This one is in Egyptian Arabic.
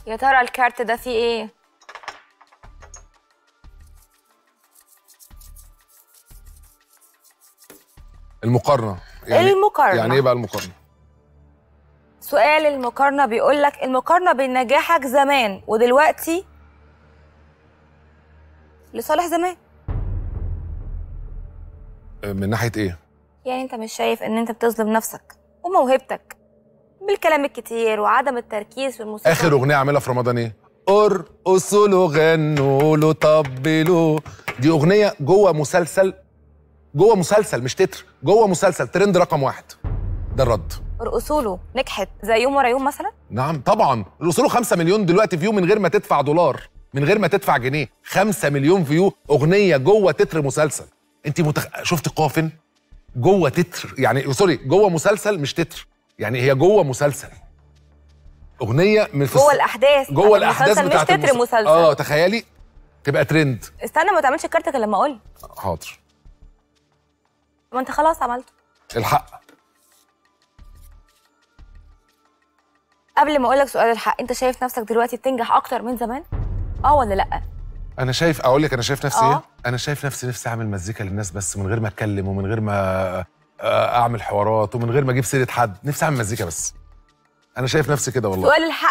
يا ترى الكارت ده فيه ايه المقارنه المقارنة. يعني ايه بقى المقارنه سؤال المقارنة بيقول لك المقارنة بين نجاحك زمان ودلوقتي لصالح زمان من ناحيه ايه يعني انت مش شايف ان انت بتظلم نفسك وموهبتك بالكلام الكتير وعدم التركيز في الموسيقى اخر اغنيه عاملها في رمضان ايه ارقصوا له غنوا له طبلوا دي اغنيه جوه مسلسل جوه مسلسل مش تتر جوه مسلسل ترند رقم واحد ده الرد ارقصوا له نجحت زي يوم ورا يوم مثلا نعم طبعا الوصول 5 مليون دلوقتي فيو من غير ما تدفع دولار من غير ما تدفع جنيه 5 مليون فيو اغنيه جوه تتر مسلسل انت متخ... شفت القوه فين جوه تتر يعني سوري جوه مسلسل مش تتر يعني هي جوه مسلسل اغنيه من في جوه الس- الاحداث جوه بتاعت الاحداث المسلسل بتاعت مش تتر المس- مسلسل اه تخيلي تبقى ترند استنى ما تعملش كارتك إلا لما اقول حاضر ما انت خلاص عملته الحق قبل ما اقول لك سؤال الحق انت شايف نفسك دلوقتي بتنجح اكتر من زمان اه ولا لا انا شايف اقول لك انا شايف نفسي آه. ايه انا شايف نفسي نفسي اعمل مزيكا للناس بس من غير ما اتكلم ومن غير ما آه، اعمل حوارات ومن غير ما اجيب سيره حد نفسي اعمل مزيكا بس انا شايف نفسي كده والله سؤال الحق